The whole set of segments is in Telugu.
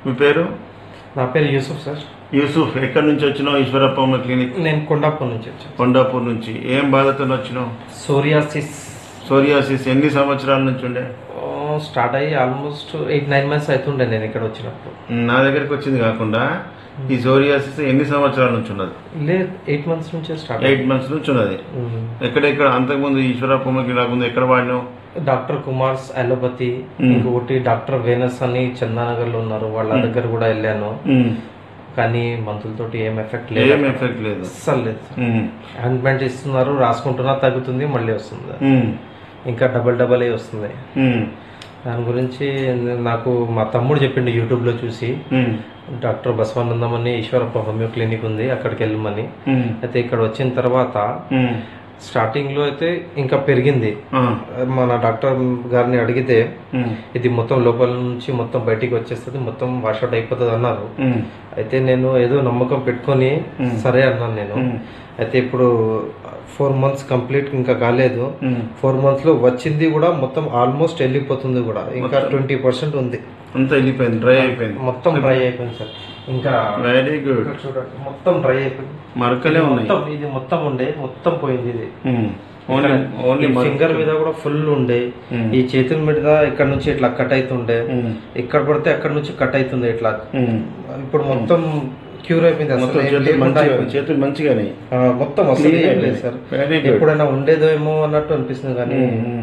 మీ పేరు నా పేరు యూసుఫ్ సార్ యూసుఫ్ ఎక్కడి నుంచి వచ్చినావు ఈశ్వరప్పమ్మ క్లినిక్ నేను కొండాపూర్ నుంచి వచ్చాను కొండాపూర్ నుంచి ఏం బాధతో వచ్చినావు సోరియాసిస్ సోరియాసిస్ ఎన్ని సంవత్సరాల నుంచి ఉండే స్టార్ట్ అయ్యి ఆల్మోస్ట్ ఎయిట్ నైన్ మంత్స్ అవుతుండే నేను ఇక్కడ వచ్చినప్పుడు నా దగ్గరికి వచ్చింది కాకుండా ఈ సోరియాసిస్ ఎన్ని సంవత్సరాల నుంచి ఉన్నది లేదు ఎయిట్ మంత్స్ నుంచే స్టార్ట్ ఎయిట్ మంత్స్ నుంచి ఉన్నది ఎక్కడెక్కడ అంతకుముందు ఈశ్వరప్పమ్మకి రాకుండా ఎక్కడ వాడినావు డాక్టర్ కుమార్స్ అలోపతి ఇంకొకటి డాక్టర్ వేనస్ అని చందానగర్ లో ఉన్నారు వాళ్ళ దగ్గర కూడా వెళ్ళాను ఉమ్. కానీ మందులతోటి ఏం ఎఫెక్ట్ లేదు ఏం ఎఫెక్ట్ లేదు అస్సలు లేదు ఉమ్. ఆయింట్మెంట్ ఇస్తున్నారు రాసుకుంటున్నా తగ్గుతుంది మళ్ళీ వస్తుంది ఉమ్. ఇంకా డబల్ డబల్ ఏ వస్తుంది ఉమ్. దాని గురించి నాకు మా తమ్ముడు చెప్పిండు యూట్యూబ్లో చూసి ఉమ్. డాక్టర్ బసవానందం అని ఈశ్వరప్ప హోమియో క్లినిక్ ఉంది అక్కడికి వెళ్ళమని ఉమ్. అయితే ఇక్కడ వచ్చిన తర్వాత ఉమ్. స్టార్టింగ్ లో అయితే ఇంకా పెరిగింది ఆ. మన డాక్టర్ గారిని అడిగితే ఉమ్. ఇది మొత్తం లోపల నుంచి మొత్తం బయటికి వచ్చేస్తుంది మొత్తం వాషౌట్ అయిపోతుంది అన్నారు ఉమ్. అయితే నేను ఏదో నమ్మకం పెట్టుకొని సరే అన్నాను నేను అయితే ఇప్పుడు ఫోర్ మంత్స్ కంప్లీట్ ఇంకా కాలేదు ఉమ్. ఫోర్ మంత్స్ లో వచ్చింది కూడా మొత్తం ఆల్మోస్ట్ వెళ్ళిపోతుంది కూడా ఇంకా ట్వంటీ పర్సెంట్ ఉంది అంతా వెళ్ళిపోయింది డ్రై అయిపోయింది మొత్తం డ్రై అయిపోయింది సార్ ఇంకా వెరీ గుడ్ ఇక్కడ చూడండి మొత్తం డ్రై అయిపోయింది మరకలే ఉన్నాయి మొత్తం ఇది మొత్తం ఉండే మొత్తం పోయింది ఇది ఉమ్. ఓన్లీ ఓన్లీ ఫింగర్ మీద కూడా ఫుల్ ఉండే Hmm. ఈ చేతుల మీద ఇక్కడ నుంచి ఇట్లా కట్ అవుతుండే ఉమ్. ఇక్కడ పడితే అక్కడ నుంచి కట్ అవుతుంది ఇట్లా ఉమ్. ఇప్పుడు మొత్తం క్యూర్ అయిపోయింది అసలు మొత్తం ఏం చేతులు లేకుండా మంచిగా అయిపోయింది. చేతులు మంచిగానే ఆ, మొత్తం అసలు Clean ఏం లేదు అయిపోయింది. Sir Very good. ఎప్పుడైనా ఉండేదో ఏమో అన్నట్టు అనిపిస్తుంది కానీ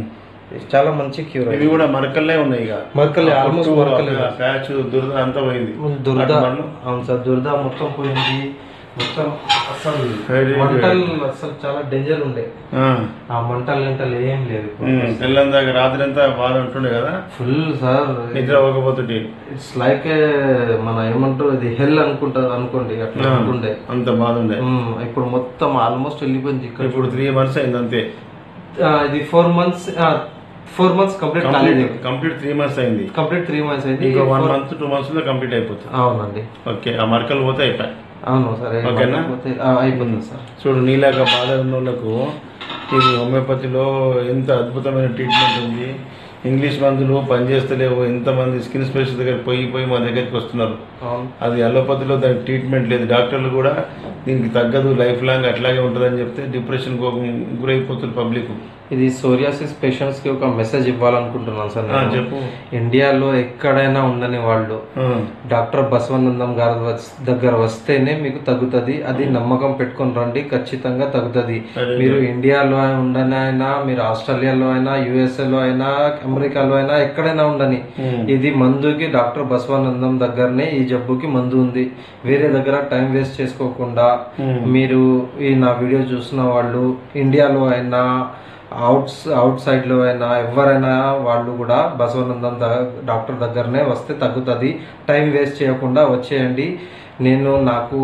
చాలా మంచి క్యూర్ ఇవి కూడా మరకల్లే ఉన్నాయి ఇక మరకలే ఆల్మోస్ట్ మరకలే ప్యాచ్ దురద అంతా పోయింది దురద అటు మరలు. అవును సార్ దురద మొత్తం పోయింది మొత్తం అసలు Very good. మంటలు అసలు చాలా డేంజర్ ఉండే ఆ. ఆ మంటలు గంటలు ఏం లేదు ఉమ్. తెల్లని దాకా రాత్రి అంతా బాధ ఉంటుండే కదా ఫుల్ సార్ నిద్ర పోకపోతుంటే ఇట్స్ లైక్ మన ఏమంటారు ఇది హెల్ అనుకుంటా అనుకోండి అట్లా అనుకుండే అంత బాధ ఉండే ఉమ్, ఇప్పుడు మొత్తం ఆల్మోస్ట్ వెళ్ళిపోయింది ఇక్కడ ఇప్పుడు త్రీ మంత్స్ అయింది అంతే ఆ, ఇది four months four months complete కాలేదు కంప్లీట్ త్రీ మంత్స్ అయింది కంప్లీట్ త్రీ మంత్స్ అయింది ఇంకో వన్ మంత్ టూ మంత్స్ లో కంప్లీట్ అయిపోతుంది అవునండి ఓకే ఆ మరకలు పోతే అయిపోయి అవును సరే ఓకేనా? అయిపోతుంది సార్ చూడు నీలాగా బాధ ఉన్న వాళ్ళకు ఇది హోమియోపతిలో ఎంత అద్భుతమైన ట్రీట్మెంట్ ఉంది ఇంగ్లీష్ మందులు పనిచేస్తలేవు ఎంతమంది స్కిన్ స్పెషలిస్ట్ దగ్గర పోయి పోయి మా దగ్గరికి వస్తున్నారు అవును అది అలోపతిలో దానికి ట్రీట్మెంట్ లేదు డాక్టర్లు కూడా దీనికి తగ్గదు లైఫ్ లాంగ్ అట్లాగే ఉంటుందని చెప్తే డిప్రెషన్ గురైపోతుంది పబ్లిక్ ఇది సోరియాసిస్ పేషెంట్స్ కి ఒక మెసేజ్ ఇవ్వాలనుకుంటున్నాను సార్ నేను. చెప్పు ఇండియాలో ఎక్కడైనా ఉండని వాళ్ళు ఆ, డాక్టర్ బసవానందం గారి వస్- దగ్గర వస్తేనే మీకు తగ్గుతుంది అది నమ్మకం పెట్టుకొని రండి ఖచ్చితంగా తగ్గుతుంది Very మీరు ఇండియాలో ఉండని అయినా మీరు ఆస్ట్రేలియాలో అయినా USA లో అయినా అమెరికాలో అయినా ఎక్కడైనా ఉండని Hmm. ఇది మందుకి డాక్టర్ బసవానందం దగ్గరనే ఈ జబ్బుకి మందు ఉంది వేరే దగ్గర టైం వేస్ట్ చేసుకోకుండా Hmm. మీరు ఈ నా వీడియో చూసిన వాళ్ళు ఇండియాలో అయినా అవుట్స్ అవుట్ సైడ్ లో అయినా ఎవరైనా వాళ్ళు కూడా బసవానందం ద- డాక్టర్ దగ్గరనే వస్తే తగ్గుతుంది టైం వేస్ట్ చేయకుండా వచ్చేయండి నేను నాకు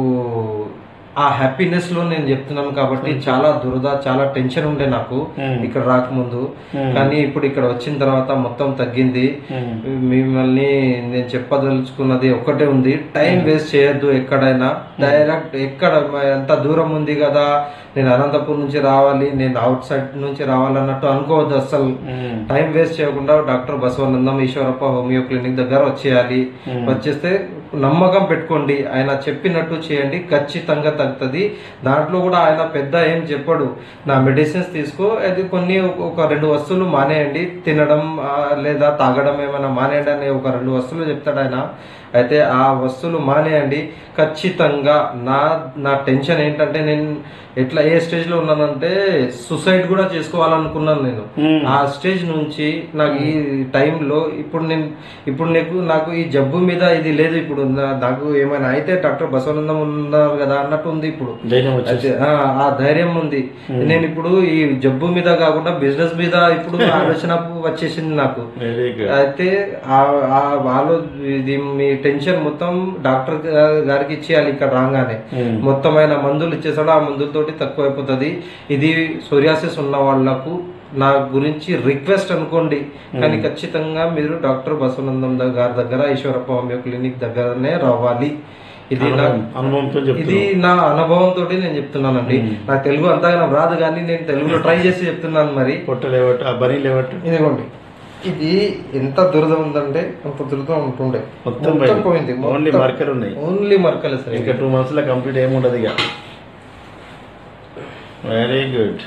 ఆ హ్యాపీనెస్ లో నేను చెప్తున్నాను కాబట్టి చాలా దురద చాలా టెన్షన్ ఉండే నాకు Hmm. ఇక్కడ రాకముందు Hmm. కానీ ఇప్పుడు ఇక్కడ వచ్చిన తర్వాత మొత్తం తగ్గింది Hmm. మిమ్మల్ని నేను చెప్పదలుచుకున్నది ఒక్కటే ఉంది టైం వేస్ట్ చేయొద్దు ఎక్కడైనా డైరెక్ట్ ఎక్కడ మ- ఎంత దూరం ఉంది కదా నేను అనంతపూర్ నుంచి రావాలి నేను అవుట్ సైడ్ నుంచి రావాలన్నట్టు అనుకోవద్దు అసలు ఉమ్, టైం వేస్ట్ చేయకుండా doctor Basavanandam Eshwarappa homeo clinic దగ్గర వచ్చేయాలి Hmm. వచ్చేస్తే నమ్మకం పెట్టుకోండి ఆయన చెప్పినట్టు చేయండి ఖచ్చితంగా తగ్గుతుంది దాంట్లో కూడా ఆయన పెద్ద ఏం చెప్పడు నా మెడిసిన్స్ తీసుకో అది కొన్ని ఒక- ఒక రెండు వస్తువులు మానేయండి తినడం ఆ, లేదా తాగడం ఏమైనా మానేయండి అనే ఒక రెండు వస్తువులు చెప్తాడు ఆయన అయితే ఆ వస్తువులు మానేయండి ఖచ్చితంగా నా నా టెన్షన్ ఏంటంటే నేను ఎట్లా ఏ స్టేజ్ లో ఉన్నానంటే సుసైడ్ కూడా చేసుకోవాలనుకున్నాను నేను Hmm. ఆ స్టేజ్ నుంచి నాకు ఈ టైంలో ఇప్పుడు నేను ఇప్పుడు నీకు నాకు ఈ జబ్బు మీద ఇది లేదు ఇప్పుడు నా- నాకు ఏమైనా అయితే డాక్టర్ బసవానందం ఉన్నారు కదా అన్నట్టు ఉంది ఇప్పుడు ధైర్యం వచ్చేసి అయితే, ఆ ఆ ధైర్యం ఉంది నేను ఇప్పుడు ఈ జబ్బు మీద కాకుండా బిజినెస్ మీద ఇప్పుడు ఆలోచన వచ్చేసింది నాకు వెరీ గుడ్ అయితే ఆ- ఆ ఆలో ఇది మీ టెన్షన్ మొత్తం డాక్టర్ గా- గారికి ఇచ్చేయాలి ఇక్కడ రాగానే Hmm. మొత్తం ఆయన మందులు ఇచ్చేసాడు ఆ మందులతోటి తక్కువ అయిపోతుంది ఇది సోరియాసిస్ ఉన్న వాళ్ళకు నా గురించి రిక్వెస్ట్ అనుకోండి కానీ ఖచ్చితంగా మీరు డాక్టర్ బసవనందం ద- గారి దగ్గర ఈశ్వరప్ప హోమియో క్లినిక్ దగ్గరనే రావాలి ఇది నా అనుభవం- అనుభవంతో ఇది చెప్తున్నా నా అనుభవంతో నేను చెప్తున్నానండి నాకు తెలుగు అంతగా నాకు రాదు కానీ నేను తెలుగులో ట్రై చేసి చెప్తున్నాను మరి పొట్ట లేవట్టు ఆ బనీ లేవట్టు ఇదిగోండి ఇది ఎంత దురద ఉందంటే అంత దురద ఉంటుండే మొత్తం పోయింది పోయింది. ఓన్లీ మొత్తం. మరకలు ఉన్నాయి. ఓన్లీ మరకలే సార్ ఇంకా టూ మంత్స్ లో కంప్లీట్ ఏముండదు ఇక వెరీ గుడ్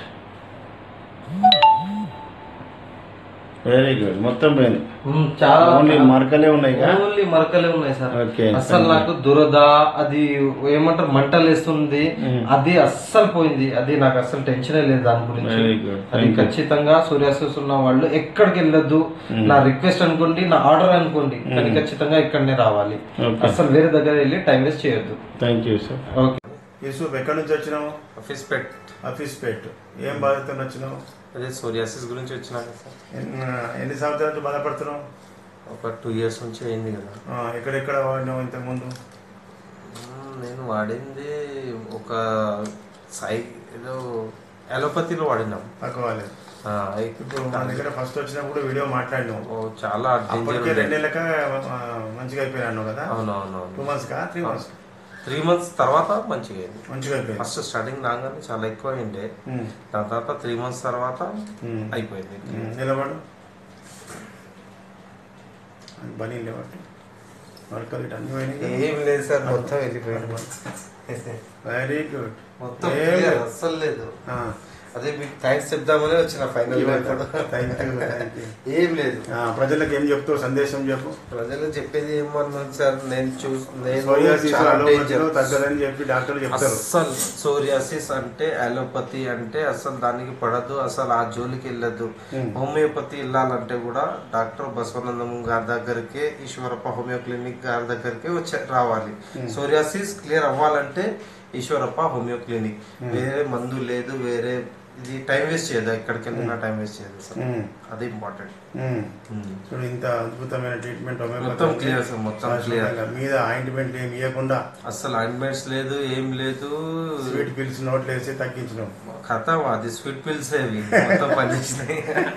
వెరీ గుడ్ మొత్తం పోయింది ఉమ్, చాలా ఓన్లీ మరకలే ఉన్నాయి ఇక ఓన్లీ మరకలే ఉన్నాయి సార్ ఓకే అస్సలు నాకు దురద అది ఏమంటారు మంటలు వేస్తుంది అది అస్సలు పోయింది అది నాకు అస్సలు టెన్షనే లేదు దాని గురించి వెరీ గుడ్ అది ఖచ్చితంగా సూర్యాసస్ ఉన్న వాళ్ళు ఎక్కడికి వెళ్ళొద్దు నా రిక్వెస్ట్ అనుకోండి నా ఆర్డర్ అనుకోండి కానీ ఖచ్చితంగా ఇక్కడనే రావాలి ఓకే అసలు వేరే దగ్గర వెళ్ళి టైం వేస్ట్ చేయొద్దు thank you sir okay Yusuf ఎక్కడి నుంచి వచ్చినావు ఆఫీస్ పెట్ ఆఫీస్ పేట్ ఏం బాధతో వచ్చినావు అదే సోరియాసిస్ గురించి వచ్చినాక సార్ ఎన్ని ఎన్ని సంవత్సరాల నుంచి బాధపడుతున్నావు ఒక టూ ఇయర్స్ నుంచి అయింది కదా ఆ, ఎక్కడెక్కడ వాడినావు ఇంతకుముందు మ్మ్, నేను వాడింది ఒక సై ఏదో అలోపతిలో వాడినాం తక్కువ ఆ, ఇప్పుడు మన దగ్గర ఫస్ట్ వచ్చినప్పుడు వీడియో మాట్లాడినావు ఓ, చాలా అప్పటికే డేంజర్ రెండు నెలలక ఆ, మంచిగా అయిపోయినాను కదా అవునవునవును టూ మంత్స్ కా త్రీ మంత్స్ త్రీ మంత్స్ తర్వాత మంచిగా అయింది మంచిగా అయిపోయింది ఫస్ట్ స్టార్టింగ్ రాగానే చాలా ఎక్కువ అయిండే ఉమ్, దాని తర్వాత త్రీ మంత్స్ తర్వాత ఉమ్, అయిపోయింది ఉమ్, నిలబడు బనీ లేవట్టు మరకలు ఇటు అన్ని పోయినాయి ఏం లేదు సార్ మొత్తం వెళ్ళిపోయింది వెరీ గుడ్ మొత్తం ఏం clear, లేదు. అస్సలు లేదు ఆ, అదే మీకు థ్యాంక్స్ చెప్దామని వచ్చిన final Thank you, thank you. ఏం లేదు ఆ, ప్రజలకు ఏం చెప్తావు సందేశం చెప్పు ప్రజలు చెప్పేది ఏమన్నాను సార్ నేను చూస్ నేను సోరియాసిస్ చాలా అలోపతిలో danger. తగ్గదని చెప్పి డాక్టర్లు చెప్తారు అస్సలు సోరియాసిస్ అంటే అలోపతి అంటే అసలు దానికి పడదు అసలు ఆ జోలికి వెళ్ళదు Hmm. హోమియోపతి వెళ్ళాలంటే కూడా డాక్టర్ బసవనందం గారి దగ్గరికే ఈశ్వరప్ప హోమియో క్లినిక్ గారి దగ్గరికే వచ్చే రావాలి సోరియాసిస్ క్లియర్ అవ్వాలంటే ఈశ్వరప్ప హోమియో క్లినిక్ వేరే మందు లేదు వేరే ఇది టైం వేస్ట్ చేయదు ఎక్కడికి వెళ్ళినా టైం వేస్ట్ చేయదు అసలు ఉమ్, అది ఇంపార్టెంట్ ఉమ్. చూడు ఇంత అద్భుతమైన ట్రీట్మెంట్ మొత్తం క్లియర్ సార్ మొత్తం క్లియర్ మీద ఆయింట్మెంట్ ఏమి ఇవ్వకుండా అసలు ఆయింట్మెంట్స్ లేదు ఏం లేదు స్వీట్ పిల్స్ నోట్లు వేసి తగ్గించడం కథ అది స్వీట్ పిల్స్ అవి మొత్తం పనిచేసినాయి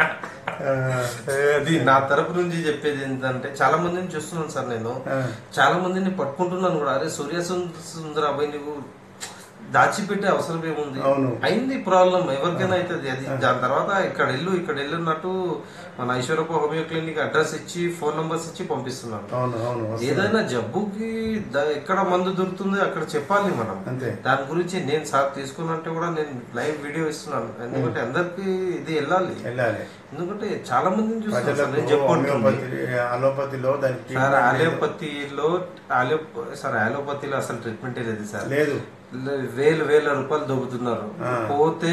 అది నా తరపు నుంచి చెప్పేది ఏంటంటే చాలా మందిని చూస్తున్నాను సార్ నేను చాలా మందిని పట్టుకుంటున్నాను కూడా అరే సూర్య సుందర అబ్బాయి నువ్వు దాచిపెట్టే అవసరం ఏముంది అవును. అయింది ప్రాబ్లం ఎవరికైనా అవుతుంది అది దాని తర్వాత ఇక్కడ వెళ్ళు ఇక్కడ వెళ్ళున్నట్టు మన ఐశ్వర్యప్ప హోమియో క్లినిక్ అడ్రస్ ఇచ్చి ఫోన్ నంబర్స్ ఇచ్చి పంపిస్తున్నాను అవును అవును వస్తుంది. ఏదైనా జబ్బుకి ద- ఎక్కడ మందు దొరుకుతుందో అక్కడ చెప్పాలి మనం అంతే దాని గురించి నేను సార్ తీసుకున్నట్టే కూడా నేను లైవ్ వీడియో ఇస్తున్నాను ఎందుకంటే అందరికి ఇది వెళ్ళాలి వెళ్ళాలి ఎందుకంటే చాలా మందిని చూస్తున్నాను సార్ నేను ప్రజలకు చెప్పుకుంటుంది హోమియోపతి అలోపతిలో దానికి సార్ treatment అలోపతిలో అలో సార్ అలోపతిలో అసలు ట్రీట్మెంట్ లేదు సార్ లేదు వేలు వేల రూపాయలు దొబ్బుతున్నారు ఆ. పోతే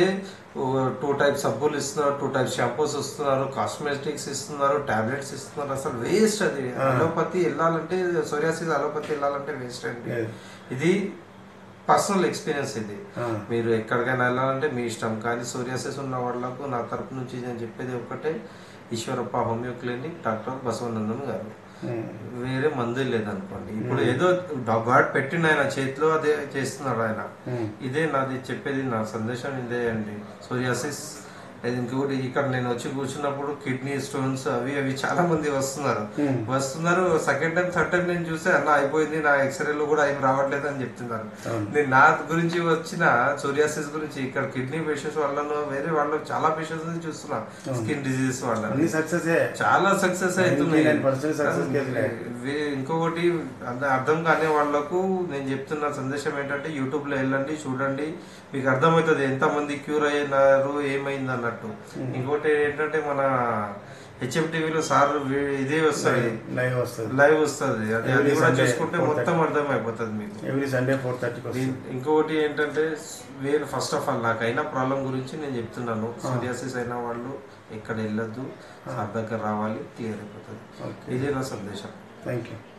టూ టైప్ సబ్బులు ఇస్తున్నారు టూ టైప్ షాంపూస్ ఇస్తున్నారు కాస్మెటిక్స్ ఇస్తున్నారు టాబ్లెట్స్ ఇస్తున్నారు అసలు వేస్ట్ అది అలోపతి వెళ్ళాలంటే సోరియాసిస్ అలోపతి వెళ్ళాలంటే వేస్ట్ అండి లేదు. ఇది పర్సనల్ ఎక్స్పీరియన్స్ ఇది ఆ. మీరు ఎక్కడికైనా వెళ్ళాలంటే మీ ఇష్టం కానీ సోరియాసిస్ ఉన్న వాళ్ళకు నా తరపు నుంచి నేను చెప్పేది ఒకటే Eshwarappa homeo clinic doctor Basavanandan గారు ఉమ్. వేరే మందు లేదనుకోండి ఇప్పుడు ఏదో గాడ్ పెట్టిన ఆయన చేతిలో అదే చేస్తున్నాడు ఆయన ఉమ్. ఇదే నాది చెప్పేది నా సందేశం ఇదే అండి సోరియాసిస్ అది ఇంకొకటి ఇక్కడ నేను వచ్చి కూర్చున్నప్పుడు కిడ్నీ స్టోన్స్ అవి అవి చాలా మంది వస్తున్నారు Hmm. వస్తున్నారు సెకండ్ టైం థర్డ్ టైం నేను చూస్తే అన్న అయిపోయింది నా ఎక్స్రేలో కూడా ఏం రావట్లేదు అని చెప్తున్నారు అవును. నేను నా గురించి వచ్చిన సోరియాసిస్ గురించి ఇక్కడ కిడ్నీ పేషెంట్స్ వాళ్ళను వేరే వాళ్ళు చాలా పేషెంట్స్ చూస్తున్నా స్కిన్ డిజీజెస్ వాళ్ళని అన్ని సక్సెస్ చాలా సక్సెస్ అవుతున్నాయి 99% success కేసులే. వే- ఇంకొకటి అర్థ- అర్థం కాని వాళ్ళకు నేను చెప్తున్న సందేశం ఏంటంటే యూట్యూబ్ లో వెళ్ళండి చూడండి మీకు అర్థమవుతుంది ఎంత మంది క్యూర్ అయినారు ఏమైంది అన్నట్టు ఇంకోటి ఏంటంటే మన హెచ్ఎం టీవీలో సార్ వీ- ఇదే వస్తుంది లైవ్ వస్తుంది లైవ్ వస్తుంది అది అది Every కూడా Sunday, చూసుకుంటే 4:30. మొత్తం అర్థం అయిపోతుంది మీకు ఎవ్రీ సండే ఫోర్ థర్టీకి వస్తుంది దీన్- ఇంకొకటి ఏంటంటే వేరే ఫస్ట్ ఆఫ్ ఆల్ నాకు అయిన ప్రాబ్లం గురించి నేను చెప్తున్నాను సోరియాసిస్ అయిన వాళ్ళు ఎక్కడ వెళ్ళొద్దు సార్ దగ్గర రావాలి క్లియర్ అయిపోతుంది ఓకే ఇదే నా సందేశం థ్యాంక్ యూ